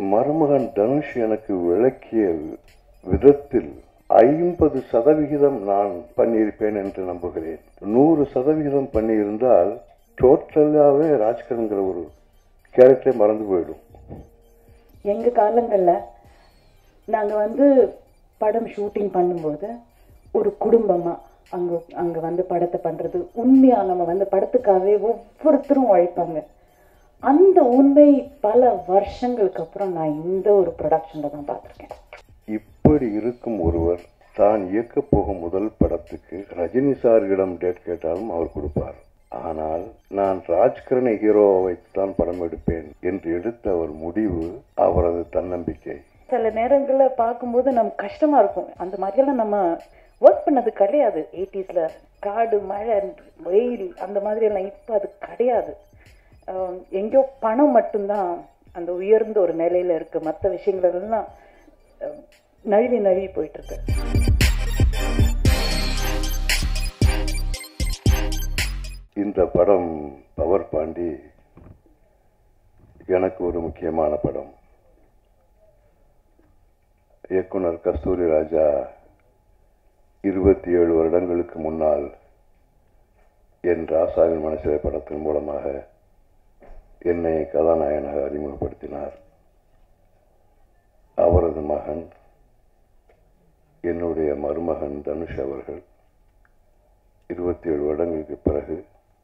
மருமகன் தனுஷ் எனக்கு விளக்கிய விதத்தில் ஐம்பது சதவிகிதம் நான் பண்ணியிருப்பேன் என்று நம்புகிறேன் நூறு சதவிகிதம் பண்ணியிருந்தால் டோட்டலாகவே ராஜ்கரன்கிற ஒரு கேரக்டரே மறந்து போயிடும் எங்க காலங்கள்ல நாங்க வந்து படம் ஷூட்டிங் பண்ணும்போது ஒரு குடும்பமா அங்க அங்க வந்து படத்தை பண்றது உண்மையா நம்ம வந்து படத்துக்காகவே ஒவ்வொருத்தரும் உழைப்பாங்க அந்த உண்மை பல வருஷங்களுக்கு அப்புறம் நான் இந்த ஒரு ப்ரொடக்ஷன்ல தான் பார்த்திருக்கேன் இப்படி இருக்கும் ஒருவர் தான் இயக்கப் போகும் முதல் படத்துக்கு ரஜினி சார்களிடம் டேட் கேட்டாலும் அவர் கொடுப்பார் ஆனால் நான் ராஜ்கரனை ஹீரோவை வைத்துதான் படம் எடுப்பேன் என்று எடுத்த அவர் முடிவு அவரது தன்னம்பிக்கை சில நேரங்களில் பார்க்கும்போது நமக்கு கஷ்டமா இருக்கும் அந்த மாதிரியெல்லாம் நம்ம ஒர்க் பண்ணது கிடையாது எயிட்டிஸ்ல காடு மழை வெயில் அந்த மாதிரி எல்லாம் இப்போ அது கிடையாது ஆஹ் எங்கேயோ பணம் மட்டும்தான் அந்த உயர்ந்த ஒரு நிலையில இருக்கு மற்ற விஷயங்கள் எல்லாம் ஆஹ் நழுவி நழுவி போயிட்டு இருக்கு இந்த படம் பவர் பாண்டி எனக்கு ஒரு முக்கியமான படம் இயக்குனர் கஸ்தூரி ராஜா இருபத்தி ஏழு வருடங்களுக்கு முன்னால் என் ராசாவின் மனசிலை படத்தின் மூலமாக என்னை கதாநாயகனாக அறிமுகப்படுத்தினார் அவரது மகன் என்னுடைய மருமகன் தனுஷ் அவர்கள் இருபத்தி ஏழு வருடங்களுக்கு பிறகு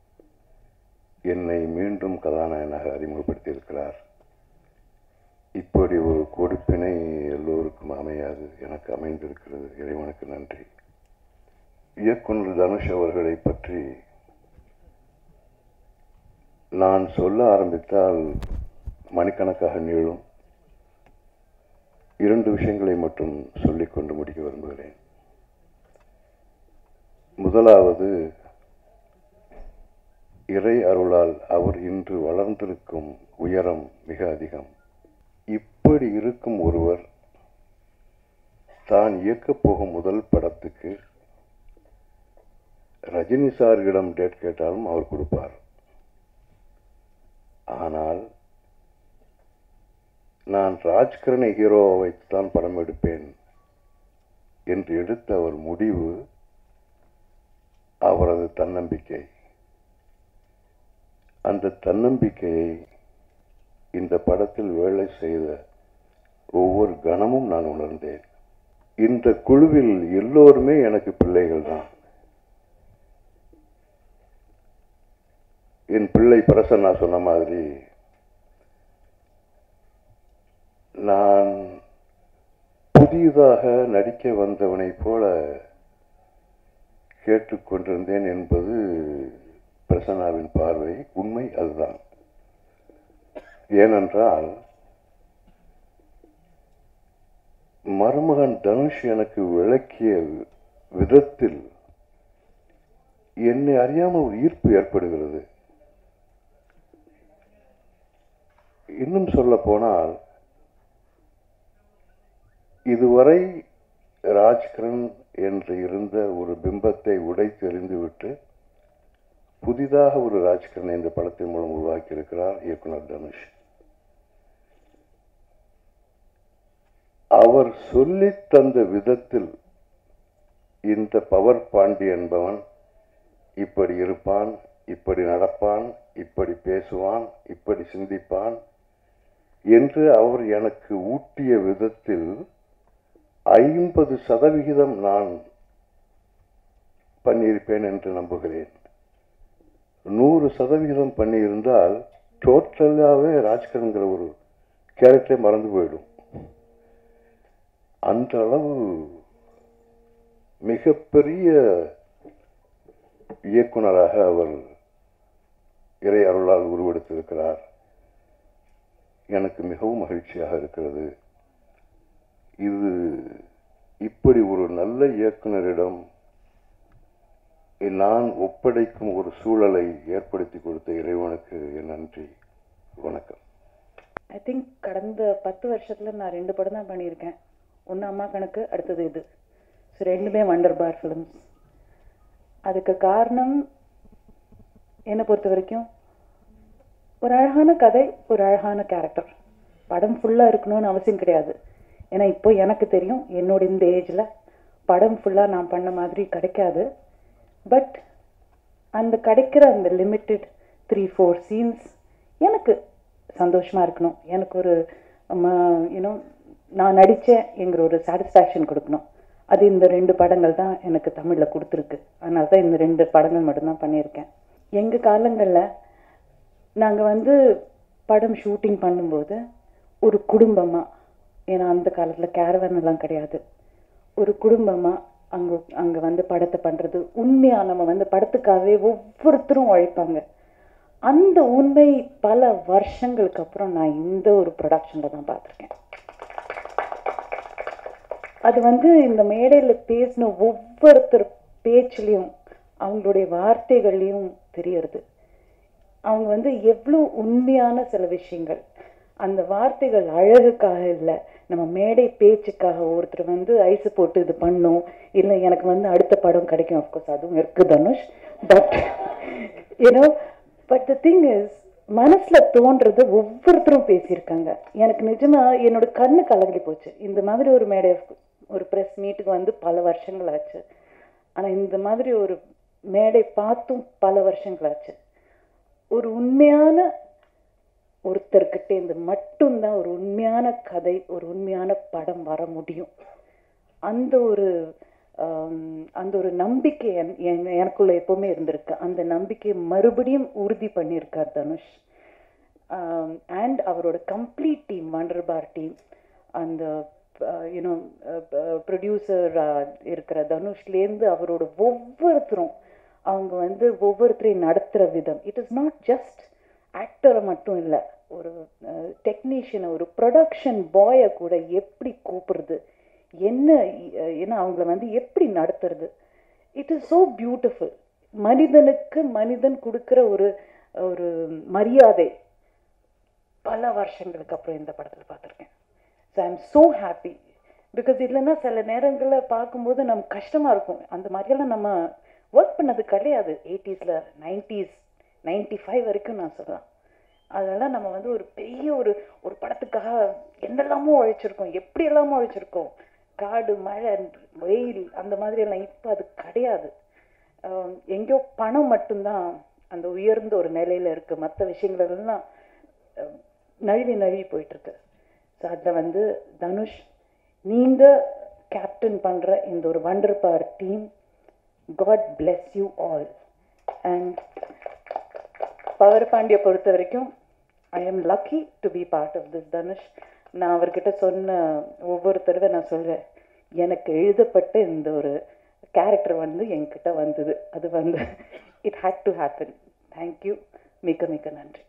என்னை மீண்டும் கதாநாயகனாக அறிமுகப்படுத்தியிருக்கிறார் இப்படி ஒரு கொடுப்பினை எல்லோருக்கும் அமையாது எனக்கு அமைந்திருக்கிறது இறைவனுக்கு நன்றி இயக்குனர் தனுஷ் அவர்களை பற்றி நான் சொல்ல ஆரம்பித்தால் மணிக்கணக்காக நீளும் இரண்டு விஷயங்களை மட்டும் சொல்லிக்கொண்டு முடிக்க விரும்புகிறேன் முதலாவது இறை அருளால் அவர் இன்று வளர்ந்திருக்கும் உயரம் மிக அதிகம் இப்படி இருக்கும் ஒருவர் தான் இயக்கப் போகும் முதல் படத்துக்கு ரஜினி சார்களிடம் டேட் கேட்டாலும் அவர் கொடுப்பார் ஆனால் நான் ராஜ்கரனை ஹீரோவை வைத்துதான் படம் எடுப்பேன் என்று எடுத்த அவர் முடிவு அவரது தன்னம்பிக்கை அந்த தன்னம்பிக்கையை இந்த படத்தில் வேலை செய்த ஒவ்வொரு கணமும் நான் உணர்ந்தேன் இந்த குழுவில் எல்லோருமே எனக்கு பிள்ளைகள் தான் என் பிள்ளை பிரசன்னா சொன்ன மாதிரி நான் புதியதாக நடிக்க வந்தவனைப் போல கேட்டுக்கொண்டிருந்தேன் என்பது பிரசன்னாவின் பார்வை உண்மை அதுதான் ஏனென்றால் மருமகன் தனுஷ் எனக்கு விளக்கிய விதத்தில் என்னை அறியாமல் ஒரு ஈர்ப்பு ஏற்படுகிறது இன்னும் சொல்ல போனால் இதுவரை ராஜ்கிரண் என்று இருந்த ஒரு பிம்பத்தை உடைத்தெறிந்துவிட்டு புதிதாக ஒரு ராஜ்கிரண் இந்த படத்தின் மூலம் உருவாக்கியிருக்கிறார் இயக்குனர் தனுஷ் அவர் சொல்லித் தந்த விதத்தில் இந்த பவர் பாண்டி என்பவன் இப்படி இருப்பான் இப்படி நடப்பான் இப்படி பேசுவான் இப்படி சிந்திப்பான் என்று அவர் எனக்கு ஊட்டிய விதத்தில் ஐம்பது சதவிகிதம் நான் பண்ணியிருப்பேன் என்று நம்புகிறேன் நூறு சதவிகிதம் பண்ணியிருந்தால் டோட்டலாகவே ராஜ்கரன்கிற ஒரு கேரக்டரே மறந்து போயிடும் அந்த அளவு மிகப்பெரிய இயக்குனராக அவர் இறை அருளால் உருவெடுத்திருக்கிறார் எனக்கு மிகவும் மகிழ்ச்சியாக இருக்கிறது இது இப்படி ஒரு நல்ல இயக்குனரிடம் நான் ஒப்படைக்கும் ஒரு சூழலை ஏற்படுத்தி கொடுத்த இறைவனுக்கு என் நன்றி வணக்கம் ஐ திங்க் கடந்த பத்து வருஷத்துல நான் ரெண்டு படம் தான் பண்ணியிருக்கேன் ஒன்று அம்மா கணக்கு அடுத்தது இது ஸோ ரெண்டுமே வண்டர் பார் ஃபிலிம்ஸ் அதுக்கு காரணம் என்னை பொறுத்த வரைக்கும் ஒரு அழகான கதை ஒரு அழகான கேரக்டர் படம் ஃபுல்லாக இருக்கணும்னு அவசியம் கிடையாது ஏன்னா இப்போ எனக்கு தெரியும் என்னோட இந்த ஏஜில் படம் ஃபுல்லாக நான் பண்ண மாதிரி கிடைக்காது பட் அந்த கிடைக்கிற அந்த லிமிட்டெட் த்ரீ ஃபோர் சீன்ஸ் எனக்கு சந்தோஷமாக இருக்கணும் எனக்கு ஒரு யூனோ நான் நடித்தேங்கிற ஒரு சாட்டிஸ்ஃபேக்ஷன் கொடுக்கணும் அது இந்த ரெண்டு படங்கள் தான் எனக்கு தமிழில் கொடுத்துருக்கு அதனால தான் இந்த ரெண்டு படங்கள் மட்டும்தான் பண்ணியிருக்கேன் எங்கள் காலங்களில் நாங்கள் வந்து படம் ஷூட்டிங் பண்ணும்போது ஒரு குடும்பமாக ஏன்னா அந்த காலத்தில் கேரவன் எல்லாம் கிடையாது ஒரு குடும்பமாக அங்கே அங்கே வந்து படத்தை பண்ணுறது உண்மையாக நம்ம வந்து படத்துக்காகவே ஒவ்வொருத்தரும் உழைப்பாங்க அந்த உண்மை பல வருஷங்களுக்கு அப்புறம் நான் இந்த ஒரு ப்ரொடக்ஷனில் தான் பார்த்துருக்கேன் அது வந்து இந்த மேடையில் பேசின ஒவ்வொருத்தர் பேச்சுலேயும் அவங்களுடைய வார்த்தைகள்லையும் தெரியறது அவங்க வந்து எவ்வளோ உண்மையான சில விஷயங்கள் அந்த வார்த்தைகள் அழகுக்காக இல்லை நம்ம மேடை பேச்சுக்காக ஒருத்தர் வந்து ஐஸு போட்டு இது பண்ணும் இல்லை எனக்கு வந்து அடுத்த படம் கிடைக்கும் அஃப்கோர்ஸ் அதுவும் இருக்கு Dhanush but you know but the thing is மனசுல தோன்றது ஒவ்வொருத்தரும் பேசியிருக்காங்க எனக்கு நிஜமா என்னோட கண்ணு கலங்கி போச்சு இந்த மாதிரி ஒரு மேடை ஒரு ப்ரெஸ் மீட்டுக்கு வந்து பல வருஷங்கள் ஆச்சு ஆனா இந்த மாதிரி ஒரு மேடை பார்த்தும் பல வருஷங்கள் ஆச்சு ஒரு உண்மையான ஒருத்தர்கிட்ட இந்த மட்டும்தான் ஒரு உண்மையான கதை ஒரு உண்மையான படம் வர முடியும் அந்த ஒரு ஆம், அந்த ஒரு நம்பிக்கை என்- என்- எனக்குள்ள எப்பவுமே இருந்திருக்கு அந்த நம்பிக்கையை மறுபடியும் உறுதி பண்ணியிருக்கார் தனுஷ் அண்ட் அவரோட complete team wonder bar team அந்த யூனோ ப்ரொடியூசர் இருக்கிற தனுஷ்லேருந்து அவரோட ஒவ்வொருத்தரும் அவங்க வந்து ஒவ்வொருத்தரையும் நடத்துகிற விதம் இட் இஸ் நாட் ஜஸ்ட் ஆக்டரை மட்டும் இல்லை ஒரு டெக்னீஷியனை ஒரு ப்ரொடக்ஷன் பாயை கூட எப்படி கூப்பிடுறது என்ன அஹ், ஏன்னா அவங்கள வந்து எப்படி நடத்துறது இட் இஸ் ஸோ பியூட்டிஃபுல் மனிதனுக்கு மனிதன் கொடுக்குற ஒரு ஒரு மரியாதை பல வருஷங்களுக்கு அப்புறம் இந்த படத்தில் பார்த்துருக்கேன் so I am so happy because இல்லைன்னா சில நேரங்களில் பார்க்கும்போது நமக்கு கஷ்டமாக இருக்கும் அந்த மாதிரியெல்லாம் நம்ம ஒர்க் பண்ணது கிடையாது எயிட்டிஸில் நைன்டிஸ் நைன்டி ஃபைவ் வரைக்கும் நான் சொல்லலாம் அதெல்லாம் நம்ம வந்து ஒரு பெரிய ஒரு ஒரு படத்துக்காக என்னெல்லாமோ உழைச்சிருக்கோம் எப்படி எல்லாமோ உழைச்சிருக்கோம் காடு மழை வெயில் அந்த மாதிரி எல்லாம் இப்போ அது கிடையாது ஆஹ் எங்கேயோ பணம் மட்டும்தான் அந்த உயர்ந்த ஒரு நிலையில இருக்கு மற்ற விஷயங்கள் எல்லாம் அஹ், நழுவி நழுவி போயிட்டு இருக்கு ஸோ அதில் வந்து தனுஷ் நீங்க கேப்டன் பண்ற இந்த ஒரு wonder bar team God bless you all and power பாண்டியை பொறுத்த வரைக்கும் I am lucky to be part of this Dhanush நான் அவர்கிட்ட சொன்ன ஒவ்வொரு தடவை நான் சொல்வேன் எனக்கு எழுதப்பட்ட இந்த ஒரு கேரக்டர் வந்து என்கிட்ட வந்தது அது வந்து it had to happen thank you மிக்க மிக்க நன்றி